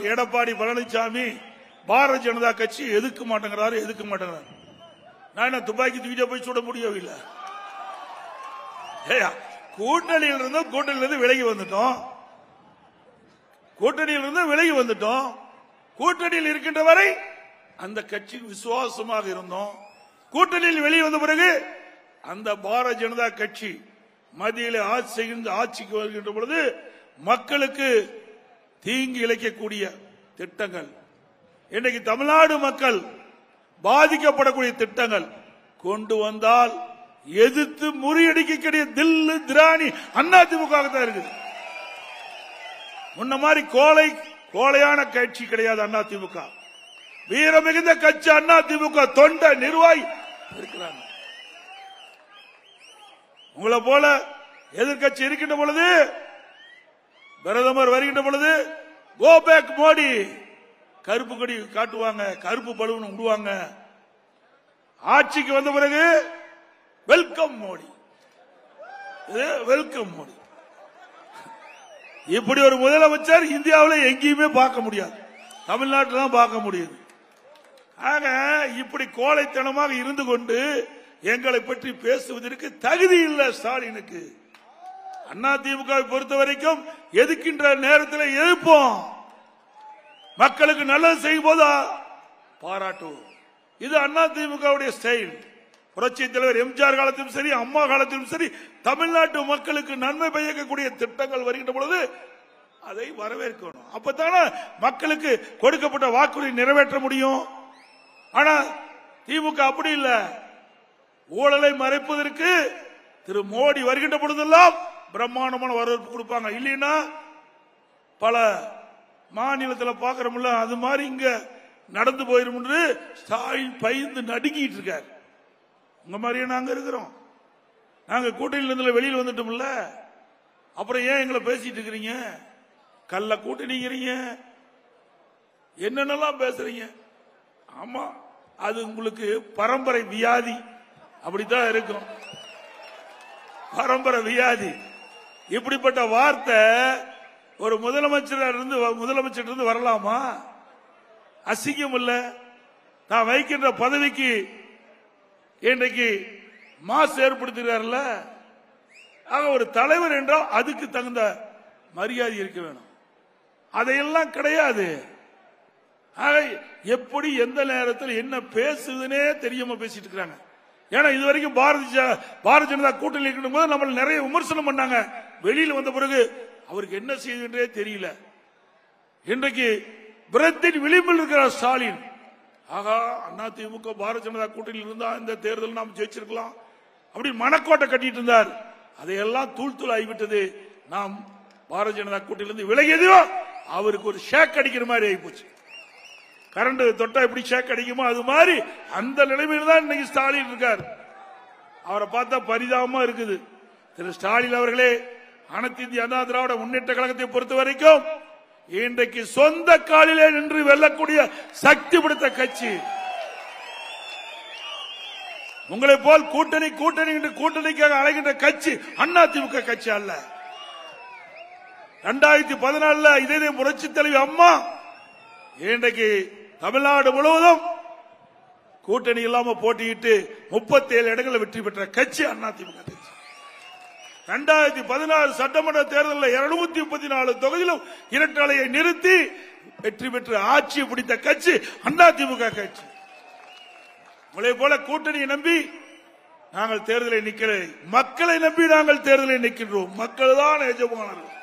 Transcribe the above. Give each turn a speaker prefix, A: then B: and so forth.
A: எடப்பாடி பழனிசாமி பாரதிய ஜனதா கட்சி எதுக்க மாட்டேங்கிறாரு எதுக்க மாட்டேங்கிறாரு நான் என்ன துப்பாக்கி தூக்கிட்டே போய் சுட முடியவில்லை ஏய்யா, கூட்டணியில் இருந்தும் கூட்டணியில இருந்து விலகி வந்துட்டோம் கூட்டணியில் இருந்து விலகி வந்துட்டோம் கூட்டணியில் இருக்கின்ற வரை அந்த கட்சிக்கு விசுவாசமாக இருந்தோம் கூட்டணியில் வெளியே வந்த பிறகு அந்த பாரதிய ஜனதா கட்சி மத்தியில் ஆட்சி செய்கின்ற ஆட்சிக்கு வருகின்ற பொழுது மக்களுக்கு தீங்கு இழைக்கக்கூடிய திட்டங்கள் இன்னைக்கு தமிழ்நாடு மக்கள் பாதிக்கப்படக்கூடிய திட்டங்கள் கொண்டு வந்தால் எதிர்த்து முறியடிக்கக்கூடிய தில்லு திராணி அதிமுக தான் இருக்குது முன்ன மாதிரி கோலை கோலையான கட்சி கிடையாது அதிமுக வீர மிகுந்த கட்சி அதிமுக தொண்ட நிர்வாகி இருக்கிறாங்க உங்களை போல எதிர்கட்சி இருக்கின்ற பொழுது பிரதமர் வருகின்ற பொழுது கோ பேக் மோடி கருப்பு கொடி காட்டுவாங்க கருப்பு பலூன் விடுவாங்க ஆட்சிக்கு வந்த பிறகு வெல்கம் மோடி இது வெல்கம் மோடி இப்படி ஒரு முதலமைச்சர் இந்தியாவில் எங்கேயுமே பார்க்க முடியாது தமிழ்நாட்டில் தான் பார்க்க முடியுது ஆக இப்படி கோழைத்தனமாக இருந்து கொண்டு எங்களை பற்றி பேசுவதற்கு தகுதி இல்லை ஸ்டாலினுக்கு அண்ணா திமுகவை பொறுத்த வரைக்கும் எதுக்கின்ற நேரத்தில் எதிர்ப்போம் மக்களுக்கு நல்லது செய்யும் போது பாராட்டுவோம் இது அண்ணா திமுகவுடைய ஸ்டைல் புரட்சி தலைவர் எம்ஜிஆர் காலத்திலும் சரி அம்மா காலத்திலும் சரி தமிழ்நாட்டு மக்களுக்கு நன்மை பயக்கக்கூடிய திட்டங்கள் வருகின்ற பொழுது அதை வரவேற்கணும் அப்பதானே மக்களுக்கு கொடுக்கப்பட்ட வாக்குறுதி நிறைவேற்ற முடியும் ஆனா திமுக அப்படி இல்ல ஊழலை மறைப்பதற்கு திரு மோடி வருகின்ற பொழுதெல்லாம் பிரம்மாண்டமான வரவேற்பு கொடுப்பாங்க இல்லைன்னா பல மாநிலத்தில் பார்க்கிறோம்ல அது மாதிரி இங்க நடந்து போயிரும் என்று ஸ்டாலின் பயந்து நடுங்கிட்டு இருக்காரு உங்க மாதிரியே நாங்க இருக்கிறோம் நாங்க கூட்டணியில இருந்து வெளியில் வந்துட்டோம்ல அப்புறம் ஏன் எங்களை பேசிட்டு இருக்கிறீங்க கல்ல கூட்டணிங்கிறீங்க என்னென்னலாம் பேசுறீங்க ஆமா அது உங்களுக்கு பரம்பரை வியாதி அப்படித்தான் இருக்கும் பரம்பரை வியாதி இப்படிப்பட்ட வார்த்தை ஒரு முதலமைச்சர் இருந்து முதலமைச்சர் இருந்து வரலாமா அசிங்கம் இல்ல தான் வைக்கின்ற பதவிக்கு இன்றைக்கு மாசு ஏற்படுத்துகிறார்ல ஆக ஒரு தலைவர் என்றால் அதுக்கு தகுந்த மரியாதை இருக்க வேணும் அதையெல்லாம் கிடையாது ஆக எப்படி எந்த நேரத்தில் என்ன பேசுதுன்னே தெரியாம பேசிட்டு இருக்காங்க ஏன்னா இது வரைக்கும் பாரதிய ஜ- பாரதிய ஜனதா கூட்டணி இருக்கும் போது நம்மள நிறைய விமர்சனம் பண்ணாங்க வெளியில வந்த பிறகு அவருக்கு என்ன செய்யுதுன்றே தெரியல இன்றைக்கு பிரத்தின் விளிம்பில் இருக்கிறார் ஸ்டாலின் ஆகா அண்ணா திமுக பாரதிய ஜனதா கூட்டணியில் இருந்தா இந்த தேர்தல் நாம் ஜெயிச்சிருக்கலாம் அப்படி மனக்கோட்டை கட்டிட்டு இருந்தார் அதையெல்லாம் தூள் தூள் ஆகிவிட்டது நாம் பாரதிய ஜனதா கூட்டணியிலிருந்து விலகியதோ அவருக்கு ஒரு ஷேக் அடிக்கிற மாதிரி ஆகிப்போச்சு கரண்ட் தொட்டா எப்படி ஷேக் அடிக்குமோ அது மாதிரி அந்த நிலைமையில் தான் இன்னைக்கு ஸ்டாலின் இருக்கார் அவரை பார்த்தா பரிதாபமா இருக்குது திரு ஸ்டாலின் அவர்களே அனைத்து இந்திய அண்ணா திராவிட முன்னேற்ற கழகத்தை பொறுத்த வரைக்கும் இன்றைக்கு சொந்த காலிலே நின்று வெல்லக்கூடிய சக்தி படுத்த கட்சி உங்களை போல் கூட்டணி கூட்டணி என்று கூட்டணிக்காக அழைக்கின்ற கட்சி அண்ணா திமுக கட்சி அல்ல இரண்டாயிரத்தி பதினாலுல இதே புரட்சி தலைவி அம்மா இன்றைக்கு தமிழ்நாடு முழுவதும் கூட்டணி இல்லாம போட்டியிட்டு முப்பத்தி ஏழு இடங்களில் வெற்றி பெற்ற கட்சி அதிமுக கட்சி இரண்டாயிரத்தி பதினாறு சட்டமன்ற தேர்தலில் இருநூத்தி முப்பத்தி நாலு தொகுதியிலும் இரட்டலையை நிறுத்தி வெற்றி பெற்று ஆட்சியை பிடித்த கட்சி அதிமுக கட்சி உங்களை போல கூட்டணியை நம்பி நாங்கள் தேர்தலை நிக்கலை மக்களை நம்பி நாங்கள் தேர்தலை நிற்கின்றோம் மக்கள் தான் எஜமானர்கள்